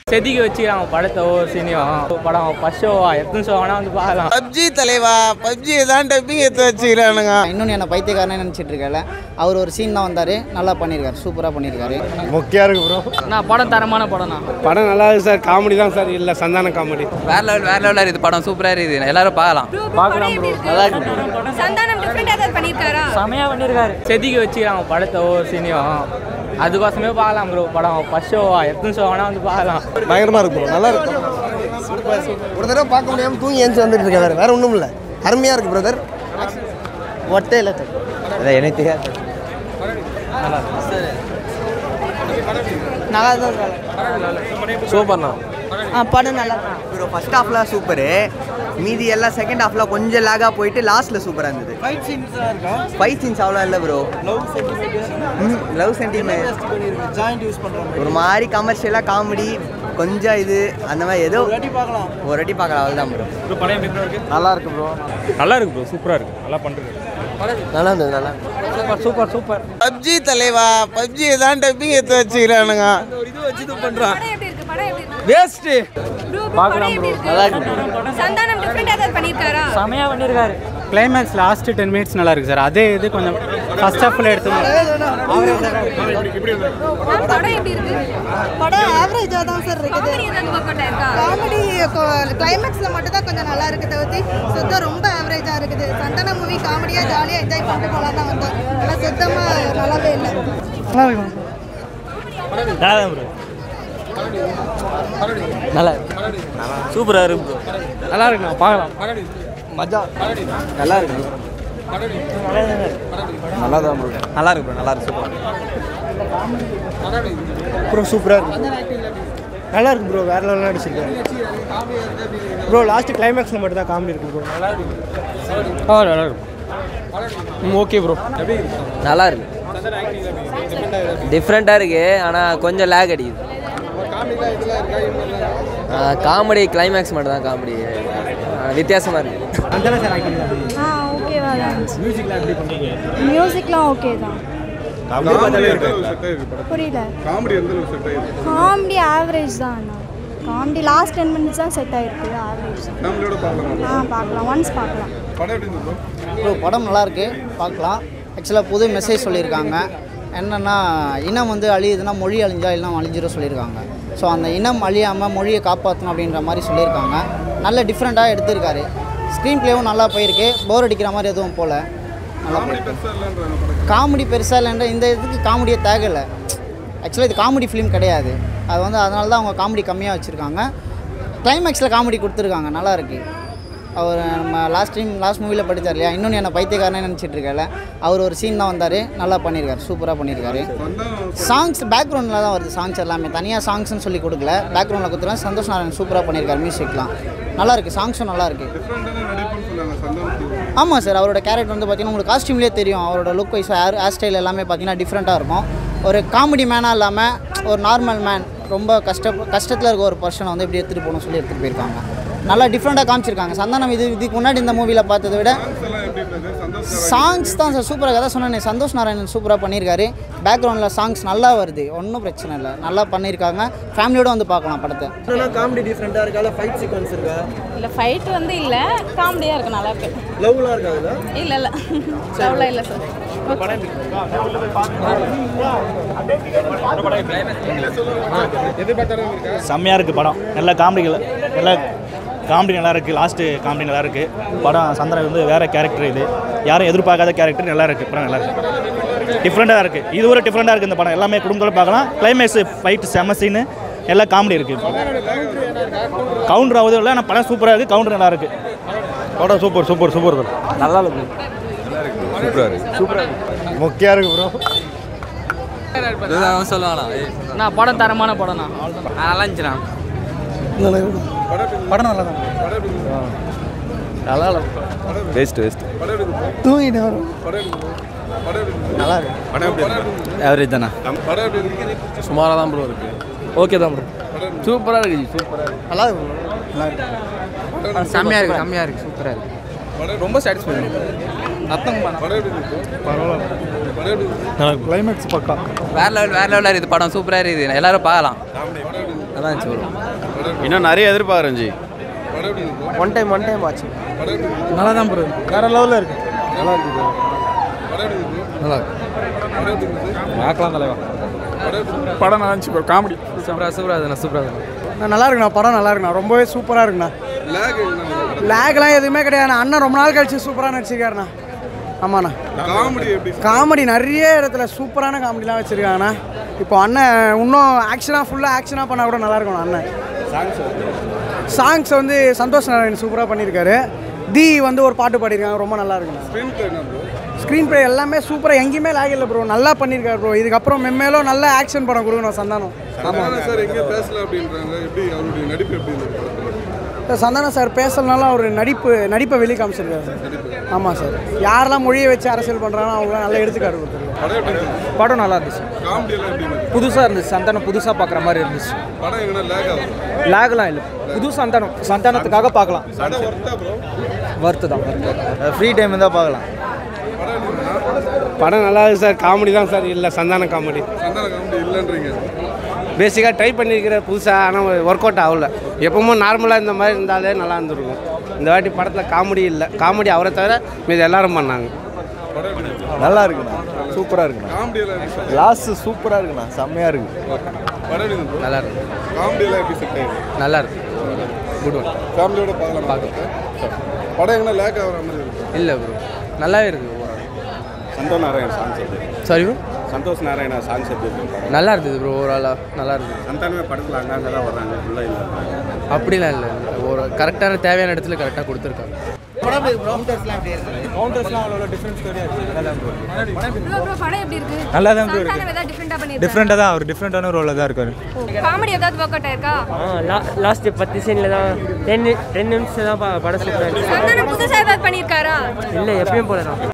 செதுக்கி வச்சுக்கிறாங்க படத்தை ஒவ்வொரு சீனையும் படம் ஃபர்ஸ்ட் ஷோவா எத்தனை ஷோ வேணா வந்து பார்க்கலாம் பப்ஜி தலைவா பப்ஜி தான் டப்பிங் எடுத்து வச்சுக்கிறானுங்க இன்னொன்று என்ன பைத்தியக்காரனே நினச்சிட்டு இருக்கல அவர் ஒரு சீன் தான் வந்தார் நல்லா பண்ணியிருக்காரு சூப்பராக பண்ணியிருக்காரு மொக்கையா இருக்கு ப்ரோ நான் படம் தரமான படம் தான் படம் நல்லா இருக்கு சார் காமெடி தான் சார் இல்லை சந்தான காமெடி வேற லெவல் வேற லெவலில் இருக்குது படம் சூப்பராக இருக்குது எல்லாரும் பார்க்கலாம் பார்க்கலாம் ப்ரோ நல்லா இருக்கு சந்தானம் டிஃப்ரெண்டா ஏதாவது பண்ணிருக்காரா செமையாக பண்ணியிருக்காரு செதுக்கி வச்சுக்கிறாங்க படத்தை ஒவ்வொரு சீனையும் அதுக்கோசமே பார்க்கலாம் ப்ரோ படம் ஃபர்ஸ்ட் ஷோவா எத்தனை ஷோ வேணா வந்து பார்க்கலாம் பயங்கரமா இருக்கு ப்ரோ நல்லா இருக்கு ஒரு தடவை பார்க்க முடியாம தூங்கி ஏஞ்சி வந்துட்டு இருக்கேன் வேற வேற ஒன்றும் இல்லை அருமையா இருக்கு பிரதர் ஒட்டே இல்லை அதான் எனக்கு தெரியாது நல்லா தான் சூப்பர்ண்ணா படம் நல்லா ப்ரோ ஃபர்ஸ்ட் ஹாஃப்லாம் சூப்பரு மீதி எல்லாம் செகண்ட் ஹாஃப்ல கொஞ்சம் லேகாக போயிட்டு லாஸ்ட்ல சூப்பராக இருந்தது ஃபைட் சீன்ஸ் அவ்வளோ இல்லை ப்ரோ லவ் சென்டிமெண்ட் ஒரு மாதிரி கமர்ஷியலாக காமெடி கொஞ்சம் இது அந்த மாதிரி ஏதோ ஒரு வாட்டி பார்க்கலாம் ஒரு வாட்டி பார்க்கலாம் அவ்வளோதான் ப்ரோ நல்லா இருக்கு ப்ரோ நல்லா இருக்கு ப்ரோ சூப்பராக இருக்கு நல்லா பண்ணுறது நல்லா இருந்தது நல்லா சூப்பர் சூப்பர் சூப்பர் பப்ஜி தலைவா பப்ஜி தான் டப்பிங் எடுத்து வச்சுக்கிறானுங்க படம் எப்படி இருக்கு படம் எப்படி இருக்கு வேஸ்ட் ப்ரோ பார்க்கலாம் ப்ரோ நல்லா இருக்கு சந்தானம் டிஃப்ரெண்டா ஏதாவது பண்ணிருக்காரா செமையாக பண்ணியிருக்காரு கிளைமேக்ஸ் லாஸ்ட் டென் மினிட்ஸ் நல்லா இருக்கு சார் அதே இது கொஞ்சம் ஃபர்ஸ்ட் ஹாஃபில் எடுத்து மேம், படம் எப்படி இருக்கு படம் ஆவரேஜாக தான் சார் இருக்குது காமெடி ஏதாவது ஒர்க் அவுட் ஆயிருக்கா காமெடி கிளைமேக்ஸில் மட்டும் தான் கொஞ்சம் நல்லா இருக்கு தவிர்த்து சுத்தம் ரொம்ப ஆவரேஜாக இருக்குது சந்தான மூவி காமெடியாக ஜாலியாக என்ஜாய் பண்ணிட்டு போகலாம் தான் வந்தோம் ஆனால் சுத்தமாக நல்லாவே இல்லை நல்லா சூப்பராக இருக்கு ப்ரோ நல்லா இருக்கு நான் பார்க்கலாம் மஜா நல்லா இருக்கு நல்லா தான் ப்ரோ நல்லா இருக்கு ப்ரோ நல்லா இருக்கு சூப்பர் ப்ரோ சூப்பராக இருக்கு நல்லா இருக்கு ப்ரோ வேற லெவலில் அடிச்சிருக்காரு ப்ரோ லாஸ்ட் கிளைமேக்ஸில் மட்டும் தான் காமெடி இருக்கு ப்ரோ நல்லா இருக்கு ஆ நல்லா இருக்கும் ஓகே ப்ரோ நல்லா இருக்கு டிஃப்ரெண்ட்டாக இருக்கு ஆனால் கொஞ்சம் லேக் அடிக்குது காமெடி கிளைமேக்ஸ் மட்டும் தான் காமெடி வித்தியாசமாக இருக்குது ஆ ஓகேவா தான் மியூசிக்லாம் ஓகே தான் புரியல காமெடி ஆவரேஜ் தான் அண்ணா காமெடி லாஸ்ட் டென் மினிட்ஸ் தான் செட் ஆயிருக்கு ஆவரேஜ் ஆ பார்க்கலாம் ஒன்ஸ் பார்க்கலாம் ப்ரோ படம் நல்லா இருக்கு பார்க்கலாம் ஆக்சுவலாக புது மெசேஜ் சொல்லியிருக்காங்க என்னென்னா இனம் வந்து அழியுதுன்னா மொழி அழிஞ்சா இல்லைனா அழிஞ்சிரும் சொல்லியிருக்காங்க ஸோ அந்த இனம் அழியாமல் மொழியை காப்பாற்றணும் அப்படின்ற மாதிரி சொல்லியிருக்காங்க நல்ல டிஃப்ரெண்ட்டாக எடுத்திருக்காரு ஸ்க்ரீன் ப்ளேவும் நல்லா போயிருக்கு போர் அடிக்கிற மாதிரி எதுவும் போகல நல்லா காமெடி பெருசாக இல்லைன்ற இந்த இதுக்கு காமெடியே தேவையில்லை ஆக்சுவலாக இது காமெடி ஃபிலிம் கிடையாது அது வந்து அதனால தான் அவங்க காமெடி கம்மியாக வச்சுருக்காங்க கிளைமேக்ஸில் காமெடி கொடுத்துருக்காங்க நல்லா இருக்கு அவர் நம்ம லாஸ்ட் டைம் லாஸ்ட் மூவியில் படித்தார் இல்லையா இன்னொன்று என்ன பைத்தியக்காரனே நினச்சிட்டு இருக்கல அவர் ஒரு சீன் தான் வந்தார் நல்லா பண்ணியிருக்காரு சூப்பராக பண்ணியிருக்காரு சாங்ஸ் பேக்ரவுண்டில் தான் வருது சாங்ஸ் எல்லாமே தனியாக சாங்ஸ்னு சொல்லி கொடுக்கல பேக்ரவுண்டில் கொடுத்துருவேன் சந்தோஷ் நாராயணன் சூப்பராக பண்ணியிருக்காரு மியூசிக்லாம் நல்லா இருக்கு சாங்ஸும் நல்லா இருக்கு ஆமாம் சார் அவரோட கேரக்டர் வந்து பார்த்தீங்கன்னா உங்களுக்கு காஸ்டியூம்லேயே தெரியும் அவரோட look wise hair hair style எல்லாமே பார்த்தீங்கன்னா டிஃப்ரெண்ட்டாக இருக்கும் ஒரு காமெடி மேனாக இல்லாமல் ஒரு நார்மல் மேன் ரொம்ப கஷ்ட கஷ்டத்தில் இருக்க ஒரு பர்சனை வந்து இப்படி எடுத்துகிட்டு போகணும்னு சொல்லி எடுத்துகிட்டு போயிருக்காங்க நல்லா டிஃப்ரெண்ட்டாக காமிச்சிருக்காங்க சந்தானம் இது இதுக்கு முன்னாடி இந்த மூவியில் பார்த்ததை விட சாங்ஸ் தான் சார் சூப்பராக தான் சொன்னேன் சந்தோஷ் நாராயணன் சூப்பராக பண்ணியிருக்காரு பேக்ரவுண்டில் சாங்ஸ் நல்லா வருது ஒன்றும் பிரச்சனை இல்லை நல்லா பண்ணியிருக்காங்க ஃபேமிலியோட வந்து பார்க்கலாம் படத்தை காமெடி டிஃப்ரெண்ட்டாக இருக்கா இல்லை ஃபைட் சீக்வன்ஸ் இருக்கா இல்ல ஃபைட் வந்து இல்ல காமெடியா இருக்கு நல்லா இருக்கு லவ்லாம் இருக்காதுல்ல இல்ல இல்ல அவ்வளோ இல்ல சார் செம்மையாக இருக்குது படம் நல்ல காமெடிகள் நல்ல காமெடி நல்லா இருக்குது லாஸ்ட்டு காமெடி நல்லா இருக்குது படம் சந்திரன் வந்து வேறு கேரக்டர் இது யாரும் எதிர்பார்க்காத கேரக்டர் நல்லா இருக்குது படம் நல்லா இருக்குது டிஃப்ரெண்ட்டாக இருக்குது இது ஒரு டிஃப்ரெண்ட்டாக இருக்குது இந்த படம் எல்லாமே குடும்பத்தோட பார்க்கலாம் கிளைமேக்ஸ் ஃபைட் செம சீனு எல்லாம் காமெடி இருக்குது கவுண்டர் ஆகுது இல்லை ஆனால் படம் சூப்பராக இருக்குது கவுண்டர் நல்லா இருக்குது படம் சூப்பர் சூப்பர் சூப்பர் நல்லா இருக்கு மொக்கையா இருக்கு ப்ரோ சொல்லுவாங்களா நான் படம் தரமான படம் தான் நல்லா இருந்துச்சுண்ணா படம் நல்லா தான் நல்லா இல்லை வேஸ்ட் வேஸ்ட் தூங்கிட்டு வரும் நல்லா இருக்கு ஆவரேஜ் தானே சுமாராக தான் ப்ரோ இருக்குது ஓகே தான் ப்ரோ சூப்பராக இருக்குது சூப்பராக நல்லா இருக்கு bro. நல்லா இருக்கு செம்மையாக இருக்குது செம்மையாக இருக்குது சூப்பராக இருக்குது ரொம்ப சாட்டிஸ்ஃபை அர்த்தம் கிளைமேக்ஸ் பக்கா வேற லெவல் வேற லெவலில் இருக்குது படம் சூப்பராக இருக்குது எல்லாரும் பார்க்கலாம் நல்லா இருந்துச்சு ப்ரோ இன்னும் நிறைய எதிர்பார்க்குறேன் ji one time one time watch நல்லா தான் ப்ரோ வேற லெவலில் இருக்கு நல்லா இருக்கு bro. நல்லா பார்க்கலாம் தலைவா படம் நல்லா இருந்துச்சு ப்ரோ காமெடி சூப்பராக சூப்பராக இருக்குண்ணா சூப்பராக இருக்குண்ணா நல்லா இருக்குண்ணா படம் நல்லா இருக்குண்ணா ரொம்பவே சூப்பராக இருக்குண்ணா லேக்லாம் எதுவுமே கிடையாதுண்ணா அண்ணன் ரொம்ப நாள் கழிச்சு சூப்பராக நடிச்சிருக்காருண்ணா ஆமாண்ணா காமெடி எப்படி காமெடி நிறைய இடத்துல சூப்பரான காமெடிலாம் வச்சுருக்காங்கண்ணா இப்போ அண்ணன் இன்னும் ஆக்ஷனாக ஃபுல்லாக ஆக்ஷனாக பண்ணால் கூட நல்லா இருக்கும் அண்ணன் சாங்ஸ் வந்து சந்தோஷ் நாராயண் சூப்பராக பண்ணியிருக்காரு தி வந்து ஒரு பாட்டு பாடியிருக்காங்க ரொம்ப நல்லா இருக்குண்ணா ஸ்க்ரீன் ப்ளே எல்லாமே சூப்பராக எங்கேயுமே லேக் இல்லை ப்ரோ நல்லா பண்ணியிருக்காரு ப்ரோ இதுக்கப்புறம் மென்மேலும் நல்ல ஆக்ஷன் படம் கொடுக்கணும் சந்தானம் ஆமாம் சார் எங்கே பேசல அப்படின்றாங்க எப்படி அவருடைய நடிப்பு எப்படி இருந்தது படத்துல? சார் சந்தானம் சார் பேசலனாலும் அவர் நடிப்பு நடிப்பை வெளியே காமிச்சிருக்காரு சார் ஆமாம் சார் யாரெல்லாம் மொழியை வச்சு அரசியல் பண்ணுறாங்களோ அவங்களாம் நல்லா எடுத்துக்காரு கொடுத்துருக்காரு படம் எப்படி இருந்தது படம் நல்லா இருந்துச்சு காமெடி எல்லாம் எப்படி இருந்தது புதுசாக இருந்துச்சு சந்தானம் புதுசாக பார்க்குற மாதிரி இருந்துச்சு படம் எங்கன்னா லேக் ஆகும் லேக்லாம் இல்லை புது சந்தானம் சந்தானத்துக்காக பார்க்கலாம் படம் ஒர்த்தா ப்ரோ வர்த்து தான் வர்த்து ஃப்ரீ டைம் இருந்தால் பார்க்கலாம் படம் நல்லா இருக்கு சார் காமெடி தான் சார் இல்லை சந்தான காமெடி சந்தான காமெடி இல்லைன்றீங்க பேசிக்காக ட்ரை பண்ணியிருக்கிற புதுசாக ஆனால் ஒர்க் அவுட் ஆகல எப்பவும் நார்மலாக இந்த மாதிரி இருந்தாலே நல்லா இருந்திருக்கும் இந்த வாட்டி படத்தில் காமெடி இல்லை காமெடி அவரை தவிர மீது எல்லாரும் பண்ணாங்க படம் எப்படி இருந்தது நல்லா இருக்குண்ணா சூப்பராக இருக்குண்ணா காமெடி எல்லாம் எப்படி set லாஸ்ட் சூப்பராக இருக்குண்ணா செம்மையாக இருக்கு ஆயிருக்கு? படம் எப்படி இருந்தது நல்லா இருக்கு காமெடி எல்லாம் எப்படி செட் ஆயிருக்கு நல்லா இருக்கு குட் ஒன் ஃபேமிலியோட பார்க்கலாம் பார்க்கலாம் படம் எங்கன்னா லேக் ஆகிற மாதிரி இருக்கு இல்லை ப்ரோ நல்லாவே இருக்கு சந்தோஷ் நாராயண் சாங்ஸ் எப்படி sorry bro Santhosh Narayana songs எப்படி இருக்கு நல்லா இருந்தது ப்ரோ ஓவராலாக நல்லா இருந்தது சந்தானமே படத்தில் அங்கங்கே தான் வர்றாங்க ஃபுல்லாக இல்லை அப்படிலாம் இல்லை ஒரு கரெக்டான தேவையான இடத்துல கரெக்டாக கொடுத்துருக்காங்க கவுண்டர்ஸ்லாம் அவ்வளோ டிஃப்ரென்ஸ் கிடையாது நல்லா ப்ரோ ப்ரோ படம் எப்படி இருக்கு நல்லா தான் bro சந்தானம் ஏதாவது டிஃப்ரெண்டா பண்ணிருக்காங்க டிஃப்ரெண்ட்டாக தான் அவர் டிஃப்ரெண்ட்டான ரோலில் தான் இருக்காரு காமெடி ஏதாவது ஒர்க் அவுட் ஆயிருக்கா லாஸ்ட் பத்து சீனில் தான் டென் டென் நிமிஷம் தான் படம் சூப்பராக இருந்துச்சு சந்தானம் புதுசா ஏதாவது பண்ணிருக்காரா இல்லை எப்பயும் போல தான்